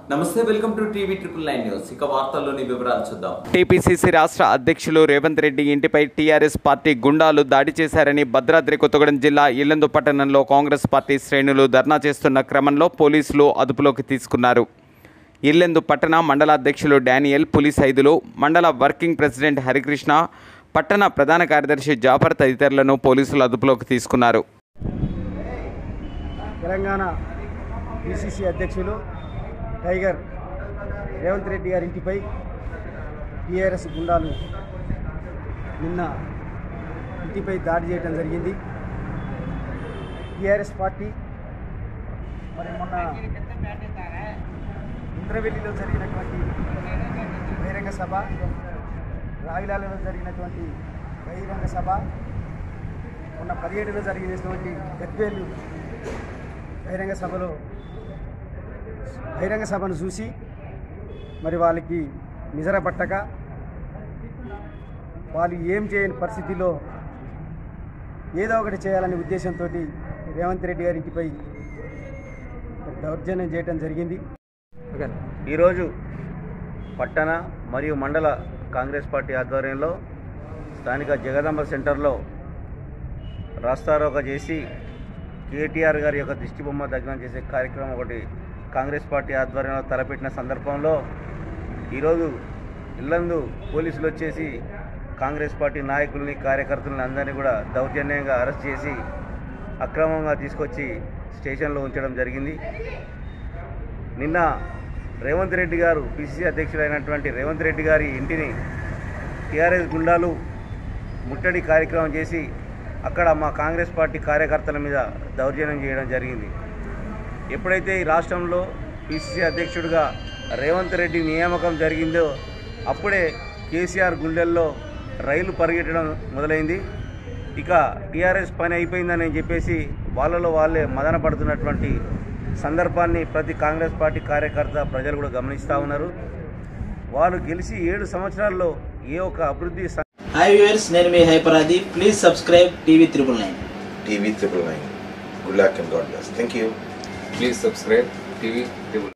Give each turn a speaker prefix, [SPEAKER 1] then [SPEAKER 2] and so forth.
[SPEAKER 1] నమస్తే welcome to TV triple nine news ఇక వార్తల్లోని వివరాలు చూద్దాం
[SPEAKER 2] టీపీసీసీ రాష్ట్ర అధ్యక్షులు రేవంత్ రెడ్డి ఇంటిపై టీఆర్ఎస్ పార్టీ గుండాలు దాడి చేశారని భద్రాద్రి కొత్తగూడెం జిల్లా ఇల్లందు పట్టణంలో కాంగ్రెస్ పార్టీ శ్రేణులు ధర్నా చేస్తున్న క్రమంలో పోలీసులు అదుపులోకి తీసుకున్నారు ఇల్లెందు పట్టణ మండల అధ్యక్షులు డానియల్ పులిస్ ఐదులు మండల వర్కింగ్ ప్రెసిడెంట్ హరికృష్ణ పట్టణ ప్రధాన కార్యదర్శి జాఫర్ తదితరులను పోలీసులు అదుపులోకి తీసుకున్నారు
[SPEAKER 3] తెలంగాణ పిసిసి అధ్యక్షులు టైగర్ రేవంత్ రెడ్డి గారి ఇంటిపై టీఆర్ఎస్ గుండాలు నిన్న ఇంటిపై దాడి చేయడం జరిగింది టీఆర్ఎస్ పార్టీ మరి మొన్న ఇంద్రవెల్లిలో జరిగినటువంటి బహిరంగ సభ రావిలాలలో జరిగినటువంటి బహిరంగ సభ మొన్న పదిహేడులో జరిగినటువంటి గద్వేలు బహిరంగ సభలో బహిరంగ సభను చూసి మరి వాళ్ళకి నిజర పట్టక వాళ్ళు ఏం చేయని పరిస్థితిలో ఏదో ఒకటి చేయాలనే ఉద్దేశంతో రేవంత్ రెడ్డి గారి ఇంటిపై దౌర్జన్యం చేయడం జరిగింది
[SPEAKER 4] ఈరోజు పట్టణ మరియు మండల కాంగ్రెస్ పార్టీ ఆధ్వర్యంలో స్థానిక జగదాంబ సెంటర్లో రాస్తారోక చేసి కేటీఆర్ గారి యొక్క దిష్టిబొమ్మ దగ్నం చేసే కార్యక్రమం ఒకటి కాంగ్రెస్ పార్టీ ఆధ్వర్యంలో తలపెట్టిన సందర్భంలో ఈరోజు ఇల్లందు పోలీసులు వచ్చేసి కాంగ్రెస్ పార్టీ నాయకుల్ని కార్యకర్తలని అందరినీ కూడా దౌర్జన్యంగా అరెస్ట్ చేసి అక్రమంగా తీసుకొచ్చి స్టేషన్లో ఉంచడం జరిగింది నిన్న రేవంత్ రెడ్డి గారు పిసిసి అధ్యక్షుడైనటువంటి రేవంత్ రెడ్డి గారి ఇంటిని టీఆర్ఎస్ గుండాలు ముట్టడి కార్యక్రమం చేసి అక్కడ మా కాంగ్రెస్ పార్టీ కార్యకర్తల మీద దౌర్జన్యం చేయడం జరిగింది ఎప్పుడైతే ఈ రాష్ట్రంలో పిసిసి అధ్యక్షుడిగా రేవంత్ రెడ్డి నియామకం జరిగిందో అప్పుడే కేసీఆర్ గుండెల్లో రైలు పరిగెట్టడం మొదలైంది ఇక టీఆర్ఎస్ పని అయిపోయిందని చెప్పేసి వాళ్ళలో వాళ్ళే మదన పడుతున్నటువంటి సందర్భాన్ని ప్రతి కాంగ్రెస్ పార్టీ కార్యకర్త ప్రజలు కూడా గమనిస్తూ ఉన్నారు వాళ్ళు గెలిచి ఏడు సంవత్సరాల్లో ఏ ఒక్క అభివృద్ధి సం-
[SPEAKER 5] హాయ్ వ్యూవర్స్ నేను మీ హైపరాది please subscribe TV triple nine
[SPEAKER 6] TV triple nine. Good luck and God bless. Thank you.
[SPEAKER 7] Please subscribe TV Tribune.